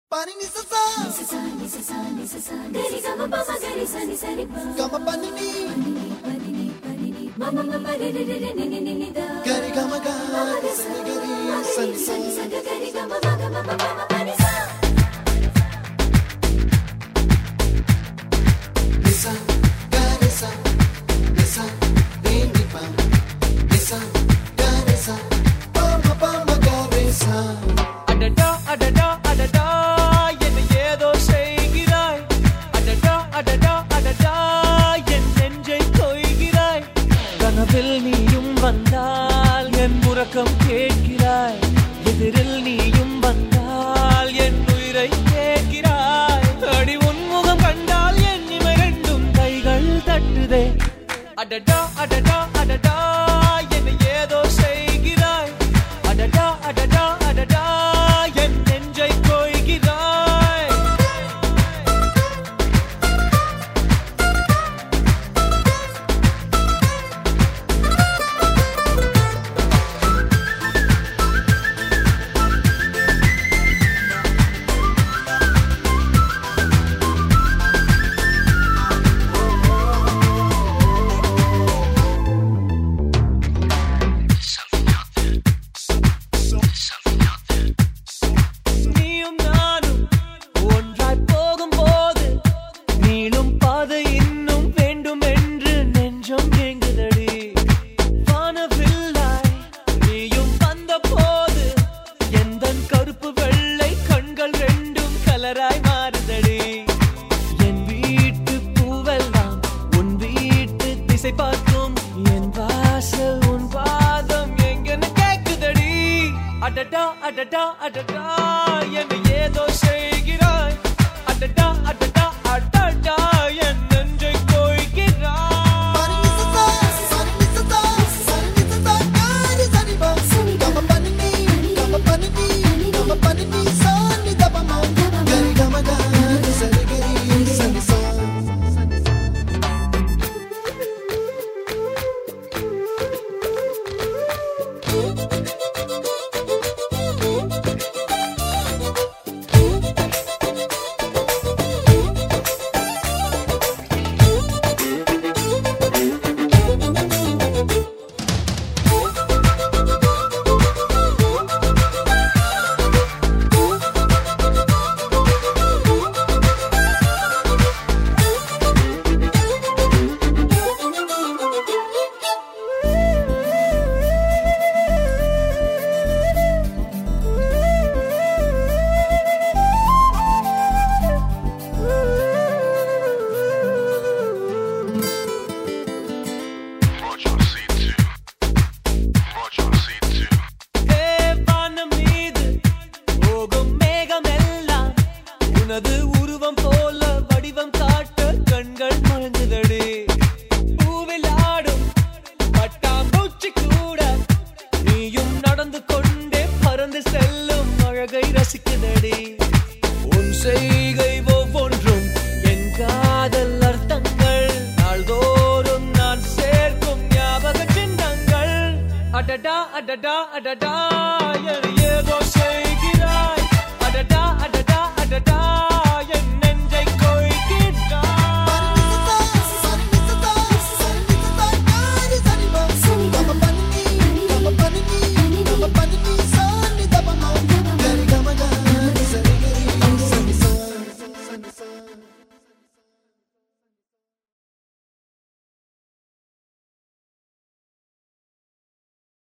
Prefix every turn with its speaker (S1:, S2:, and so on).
S1: Pani ni sa sa,
S2: గరి గమ పమ గరి సని సరి ప
S1: gama pani ni,
S2: పని ని పని ని మమ మమ రి రి రి రి ని ని ని ని ద
S1: gari gama ga, sani gari, sani sa.
S2: సని సగ గరి గమ మగ మమ మమ పని సా
S1: Nisa, ga nisa, nisa, ni ni pa. Nisa, ga nisa, pa ma pa ma ga nisa.
S3: அடடா அடடா அடடா என்னை ஏதோ செய்கிறாய் அடடா அடடா அடடா என் நெஞ்சை கொய்கிறாய் கனவில் நீயும் வந்தால் என் உறக்கம் கேட்கிறாய் எதிரில் நீயும் வந்தால் என் உயிரை கேட்கிறாய் அடி உன்முகம் கண்டால் என் இமை ரெண்டும் கைகள் தட்டுதே அடடா அடடா அடடா என்னை ஏதோ செய்கிறாய் அடடா அடடா அடடா என் நெஞ்சை கொய்கிறாய் நீயும் நானும் ஒன்றாய் போகும்போது நீளும் பாதை இன்னும் வேண்டும் என்று நெஞ்சம் ஏங்குதடி வானவில்லாய் நீயும் வந்த போது எந்த கருப்பு வெள்ளை கண்கள் ரெண்டும் கலராய் மாறுதடி என் வீட்டு பூவெல்லாம் உன் வீட்டு திசை பார்க்கும் என் வாசல் உன் பாதம் எங்கன்னு கேக்குதடி அடடா அடடா அடடா என்னை ஏதோ செய்கிறாய் அடடா அடடா அடடா என் நெஞ்சை கொய்கிறாய்
S1: Pani ni sa sa, pani ni sa sa, pani ni sa sa, ga ni sa ni pa. Gama pani ni, gama pani ni, gama pani ni, sa ni da pa ma. Gari gama ga, sani gari, sani sa.
S3: ஹே வானம் மீது போகும் மேகமெல்லாம் உனது உருவம் போல வடிவம் காட்ட கண்கள் மழங்குதடி பூவில் ஆடும் பட்டாம்பூச்சி கூட நீயும் நடந்து கொண்டே பறந்து செல்லும் அழகை ரசிக்குதடி உன் செய்கை ஒவ்வொன்றும் என் காதல் அர்த்தங்கள் நாள்தோறும் நான் சேர்க்கும் ஞாபக சின்னங்கள் அடடா அடடா அடடா என்